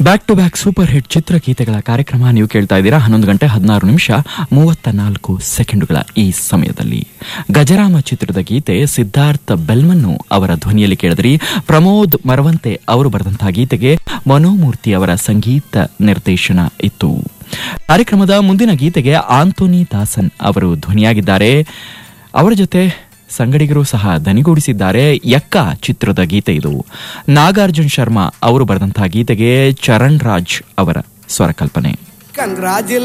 back to back super hit ಚಿತ್ರಗೀತೆಗಳ ಕಾರ್ಯಕ್ರಮ ನೀವು ಕೇಳ್ತಾ ಇದ್ದೀರಾ ಹನ್ನೊಂದು ಗಂಟೆ ಹದಿನಾರು ನಿಮಿಷ ಮೂವತ್ತ ನಾಲ್ಕು ಸೆಕೆಂಡುಗಳ ಈ ಸಮಯದಲ್ಲಿ ಗಜರಾಮ ಚಿತ್ರದ ಗೀತೆ ಸಿದ್ಧಾರ್ಥ ಬೆಲ್ಮನ್ನು ಅವರ ಧ್ವನಿಯಲ್ಲಿ ಕೇಳಿದ್ರಿ ಪ್ರಮೋದ್ ಮರವಂತೆ ಅವರು ಬರೆದಂತಹ ಗೀತೆಗೆ ಮನೋಮೂರ್ತಿ ಅವರ ಸಂಗೀತ ನಿರ್ದೇಶನ ಇತ್ತು ಕಾರ್ಯಕ್ರಮದ ಮುಂದಿನ ಗೀತೆಗೆ ಆಂಟೋನಿ ದಾಸನ್ ಅವರು ಧ್ವನಿಯಾಗಿದ್ದಾರೆ ಅವರ ಜೊತೆ ಸಂಗಡಿಗರು ಸಹ ದನಿಗೂಡಿಸಿದ್ದಾರೆ ಯಕ್ಕ ಚಿತ್ರದ ಗೀತೆ ಇದು ನಾಗಾರ್ಜುನ್ ಶರ್ಮಾ ಅವರು ಬರೆದಂತಹ ಗೀತೆಗೆ ಚರಣ್ ರಾಜ್ ಅವರ ಸ್ವರಕಲ್ಪನೆ ಕಂಗ್ರಾಜುಲೇಷನ್